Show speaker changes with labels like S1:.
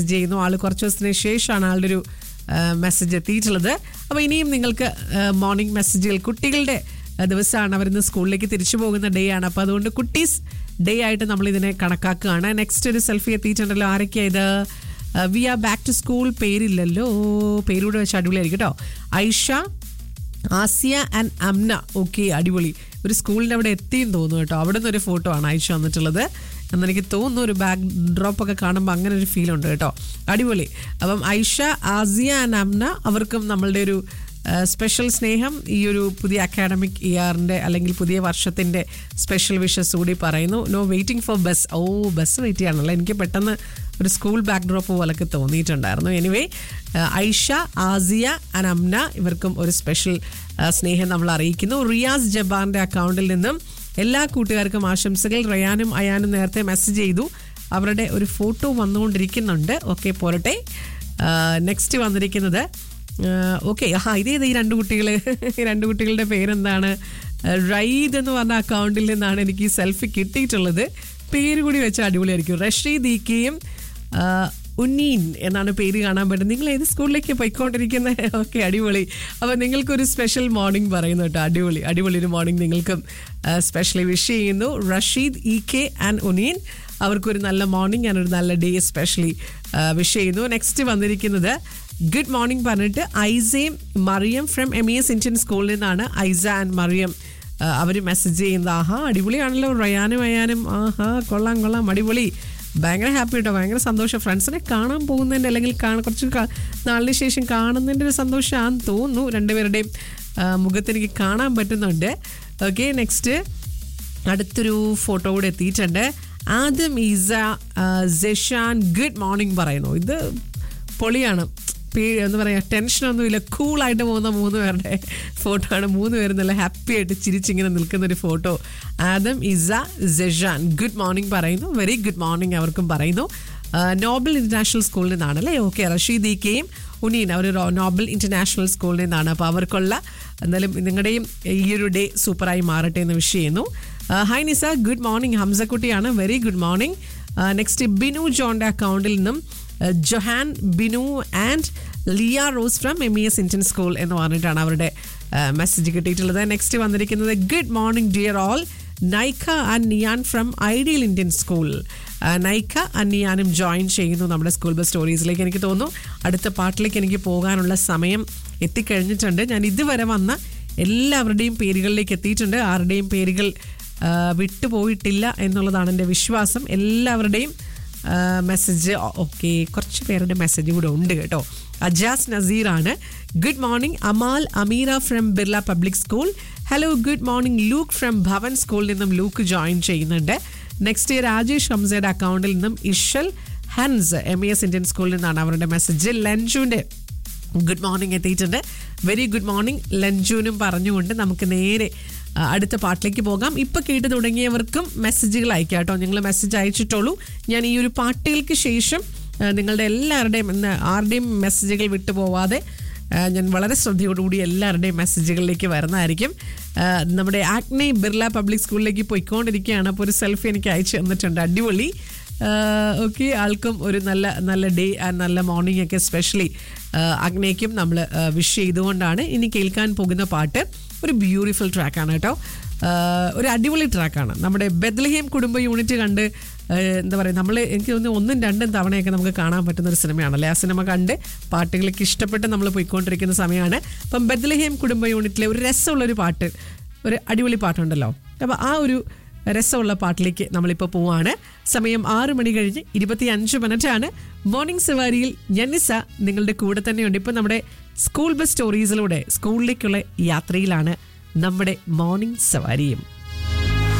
S1: ചെയ്യുന്നു ആൾ കുറച്ച് ദിവസത്തിന് ശേഷമാണ് ആളുടെ ഒരു മെസ്സേജ് എത്തിയിട്ടുള്ളത് അപ്പോൾ ഇനിയും നിങ്ങൾക്ക് മോർണിംഗ് മെസ്സേജുകൾ കുട്ടികളുടെ ആ, ദിവസമാണ് അവരിന്ന് സ്കൂളിലേക്ക് തിരിച്ചു പോകുന്ന ഡേ ആണ് അപ്പോൾ അതുകൊണ്ട് കുട്ടീസ് ഡേ ആയിട്ട് നമ്മൾ ഇതിനെ കണക്കാക്കുകയാണ് നെക്സ്റ്റ് ഒരു സെൽഫി എത്തിയിട്ടുണ്ടല്ലോ ആരൊക്കെയാ ഇത് we are back to school പേരില്ലല്ലോ പേരൂടെ വെച്ച് അടിപൊളിയായിരിക്കും കേട്ടോ ഐഷ ആസിയ ആൻഡ് അംന ഓക്കെ അടിപൊളി ഒരു സ്കൂളിൻ്റെ അവിടെ എത്തിയെന്ന് തോന്നുന്നു കേട്ടോ അവിടെ നിന്ന് ഒരു ഫോട്ടോ ആണ് അയച്ചു വന്നിട്ടുള്ളത് എന്നെനിക്ക് തോന്നുന്നു ഒരു ബാക്ക് ഡ്രോപ്പ് ഒക്കെ കാണുമ്പോൾ അങ്ങനെ ഒരു ഫീൽ ഉണ്ട് കേട്ടോ അടിപൊളി അപ്പം ഐഷ ആസിയ ആൻഡ് അംന അവർക്കും നമ്മളുടെ ഒരു സ്പെഷ്യൽ സ്നേഹം ഈ ഒരു പുതിയ അക്കാഡമിക് ഇയറിൻ്റെ അല്ലെങ്കിൽ പുതിയ വർഷത്തിൻ്റെ സ്പെഷ്യൽ വിഷസ് കൂടി പറയുന്നു no waiting for bus oh bus wait ചെയ്യാണല്ലോ എനിക്ക് പെട്ടെന്ന് ഒരു സ്കൂൾ ബാക്ക് ഡ്രോപ്പ് പോലൊക്കെ തോന്നിയിട്ടുണ്ടായിരുന്നു എനിവേ ഐഷ ആസിയ ആൻഡ് അംന ഇവർക്കും ഒരു സ്പെഷ്യൽ സ്നേഹം നമ്മൾ അറിയിക്കുന്നു റിയാസ് ജബാറിൻ്റെ അക്കൗണ്ടിൽ നിന്നും എല്ലാ കൂട്ടുകാർക്കും ആശംസകൾ റയാനും അയാനും നേരത്തെ മെസ്സേജ് ചെയ്തു അവരുടെ ഒരു ഫോട്ടോ വന്നുകൊണ്ടിരിക്കുന്നുണ്ട് ഓക്കെ പോരട്ടെ നെക്സ്റ്റ് വന്നിരിക്കുന്നത് ഓക്കെ ആ ഇതേത് ഈ രണ്ട് കുട്ടികൾ ഈ രണ്ട് കുട്ടികളുടെ പേരെന്താണ് റൈദ് എന്ന് പറഞ്ഞ അക്കൗണ്ടിൽ നിന്നാണ് എനിക്ക് ഈ സെൽഫി കിട്ടിയിട്ടുള്ളത് പേര് കൂടി വെച്ച് അടിപൊളിയായിരിക്കും റഷീദ് ഈക്കയും ഉന്നീൻ എന്നാണ് പേര് കാണാൻ പറ്റുന്നത് നിങ്ങൾ ഏത് സ്കൂളിലേക്ക് പോയിക്കൊണ്ടിരിക്കുന്നത് ഓക്കെ അടിപൊളി അപ്പോൾ നിങ്ങൾക്കൊരു സ്പെഷ്യൽ മോർണിംഗ് പറയുന്നു കേട്ടോ അടിപൊളി അടിപൊളി ഒരു മോർണിംഗ് നിങ്ങൾക്കും സ്പെഷ്യലി വിഷ് ചെയ്യുന്നു Rasheed E K and Uneen അവർക്കൊരു നല്ല മോർണിംഗ് ആൻഡ് ഒരു നല്ല ഡേ സ്പെഷ്യലി വിഷ് ചെയ്യുന്നു നെക്സ്റ്റ് വന്നിരിക്കുന്നത് ഗുഡ് മോർണിംഗ് പറഞ്ഞിട്ട് ഐസയും Mariyam from M E S Indian സ്കൂളിൽ നിന്നാണ് ഐസ ആൻഡ് മറിയം അവർ മെസ്സേജ് ചെയ്യുന്നത് ആഹാ അടിപൊളിയാണല്ലോ റയാനും അയാനും ആഹാ കൊള്ളാം കൊള്ളാം അടിപൊളി ഭയങ്കര ഹാപ്പി കേട്ടോ ഭയങ്കര സന്തോഷം ഫ്രണ്ട്സിനെ കാണാൻ പോകുന്നതിൻ്റെ അല്ലെങ്കിൽ കാണാൻ കുറച്ച് കാ- നാളിന് ശേഷം കാണുന്നതിൻ്റെ ഒരു സന്തോഷമാണെന്ന് തോന്നുന്നു രണ്ടുപേരുടെയും ആ, മുഖത്ത് എനിക്ക് കാണാൻ പറ്റുന്നുണ്ട് ഓക്കെ നെക്സ്റ്റ് അടുത്തൊരു ഫോട്ടോ കൂടെ എത്തിയിട്ടുണ്ട് ആദ്യം ഈസ ആ, ജെഷാൻ ഗുഡ് മോർണിംഗ് പറയുന്നു ഇത് പൊളിയാണ് പേ എന്താ പറയുക ടെൻഷനൊന്നുമില്ല കൂളായിട്ട് പോകുന്ന മൂന്ന് പേരുടെ ഫോട്ടോ ആണ് മൂന്ന് പേരും നല്ല ഹാപ്പി ആയിട്ട് ചിരിച്ചിങ്ങനെ നിൽക്കുന്ന ഒരു photo Adam Isa Jeshan good morning പറയുന്നു വെരി ഗുഡ് മോർണിംഗ് അവർക്കും പറയുന്നു ആ, നോബൽ ഇന്റർനാഷണൽ സ്കൂളിൽ നിന്നാണ് അല്ലേ ഓക്കെ റഷീദ് ഇക്കയും ഉനീൻ അവർ നോബൽ ഇന്റർനാഷണൽ സ്കൂളിൽ നിന്നാണ് അപ്പോൾ അവർക്കുള്ള എന്തായാലും നിങ്ങളുടെയും ഈ ഒരു ഡേ സൂപ്പറായി മാറട്ടെ എന്ന് വിഷ് ചെയ്യുന്നു ഹായ് നിസ ഗുഡ് മോർണിംഗ് ഹംസക്കുട്ടിയാണ് very good morning next Binu ജോണിൻ്റെ അക്കൗണ്ടിൽ നിന്നും uh, Johan Binu and Liya Rose from M E S Indian school എന്ന് പറഞ്ഞിട്ടാണ് അവരുടെ മെസ്സേജ് കിട്ടിയിട്ടുള്ളത് നെക്സ്റ്റ് വന്നിരിക്കുന്നത് good morning dear all Naika and Niyan from ideal Indian school Naika and നിയാനും ജോയിൻ ചെയ്യുന്നു നമ്മുടെ സ്കൂൾ ബസ് സ്റ്റോറീസിലേക്ക് എനിക്ക് തോന്നുന്നു അടുത്ത പാട്ടിലേക്ക് എനിക്ക് പോകാനുള്ള സമയം എത്തിക്കഴിഞ്ഞിട്ടുണ്ട് ഞാൻ ഇതുവരെ വന്ന എല്ലാവരുടെയും പേരുകളിലേക്ക് എത്തിയിട്ടുണ്ട് ആരുടെയും പേരുകൾ ആ, വിട്ടുപോയിട്ടില്ല എന്നുള്ളതാണ് എൻ്റെ വിശ്വാസം എല്ലാവരുടെയും മെസ്സേജ് ഓക്കെ കുറച്ച് പേരുടെ മെസ്സേജ് കൂടെ ഉണ്ട് കേട്ടോ അജാസ് നസീറാണ് good morning Amal Ameera from Birla public school hello good morning Luke from Bhavan സ്കൂളിൽ നിന്നും ലൂക്ക് ജോയിൻ ചെയ്യുന്നുണ്ട് നെക്സ്റ്റ് രാജേഷ് ഹംസയുടെ അക്കൗണ്ടിൽ നിന്നും ഇഷൽ ഹൻസ് എം എസ് ഇന്ത്യൻ സ്കൂളിൽ നിന്നാണ് അവരുടെ മെസ്സേജ് ലഞ്ചുവിൻ്റെ ഗുഡ് മോർണിംഗ് എത്തിയിട്ടുണ്ട് വെരി ഗുഡ് മോർണിംഗ് ലഞ്ചുവിനും പറഞ്ഞുകൊണ്ട് നമുക്ക് നേരെ ആ, അടുത്ത പാട്ടിലേക്ക് പോകാം ഇപ്പൊ കേട്ട് തുടങ്ങിയവർക്കും മെസ്സേജുകൾ അയക്കാം കേട്ടോ നിങ്ങൾ മെസ്സേജ് അയച്ചിട്ടുള്ളൂ ഞാൻ ഈ ഒരു പാട്ടുകൾക്ക് ശേഷം ആ, നിങ്ങളുടെ എല്ലാവരുടെയും ഇന്ന് ആരുടെയും മെസ്സേജുകൾ വിട്ടുപോവാതെ ആ, ഞാൻ വളരെ ശ്രദ്ധയോടുകൂടി എല്ലാവരുടെയും മെസ്സേജുകളിലേക്ക് വരുന്നതായിരിക്കും ആ, നമ്മുടെ ആക്നെ ബിർല പബ്ലിക് സ്കൂളിലേക്ക് പോയിക്കൊണ്ടിരിക്കുകയാണ് അപ്പോൾ ഒരു സെൽഫി എനിക്ക് അയച്ചു തന്നിട്ടുണ്ട് അടിപൊളി ഓക്കെ ആൾക്കും ഒരു നല്ല നല്ല ഡേ ആൻഡ് നല്ല മോർണിംഗ് ഒക്കെ സ്പെഷ്യലി അഗ്നയ്ക്കും നമ്മൾ വിഷ് ചെയ്തുകൊണ്ടാണ് ഇനി കേൾക്കാൻ പോകുന്ന പാട്ട് ഒരു ബ്യൂട്ടിഫുൾ ട്രാക്കാണ് കേട്ടോ ആ, ഒരു അടിപൊളി ട്രാക്കാണ് നമ്മുടെ ബെദ്ലഹേം കുടുംബ യൂണിറ്റ് കണ്ട് ആ, എന്താ പറയുക നമ്മൾ എനിക്ക് തോന്നുന്നു ഒന്നും രണ്ടും തവണയൊക്കെ നമുക്ക് കാണാൻ പറ്റുന്ന ഒരു സിനിമയാണല്ലേ ആ സിനിമ കണ്ട് പാട്ടുകളൊക്കെ ഇഷ്ടപ്പെട്ട് നമ്മൾ പോയിക്കൊണ്ടിരിക്കുന്ന സമയമാണ് അപ്പം ബെദ്ലഹേം കുടുംബ യൂണിറ്റിലെ ഒരു രസമുള്ളൊരു പാട്ട് ഒരു അടിപൊളി പാട്ടുണ്ടല്ലോ അപ്പോൾ ആ ഒരു രസമുള്ള പാട്ടിലേക്ക് നമ്മളിപ്പോൾ പോവാണ് സമയം ആറ് മണി കഴിഞ്ഞ് ഇരുപത്തി അഞ്ച് മിനിറ്റാണ് മോർണിംഗ് സവാരിയിൽ ജനിസ നിങ്ങളുടെ കൂടെ തന്നെയുണ്ട് ഇപ്പം നമ്മുടെ സ്കൂൾ ബസ് സ്റ്റോറീസിലൂടെ സ്കൂളിലേക്കുള്ള യാത്രയിലാണ് നമ്മുടെ മോർണിംഗ് സവാരിയും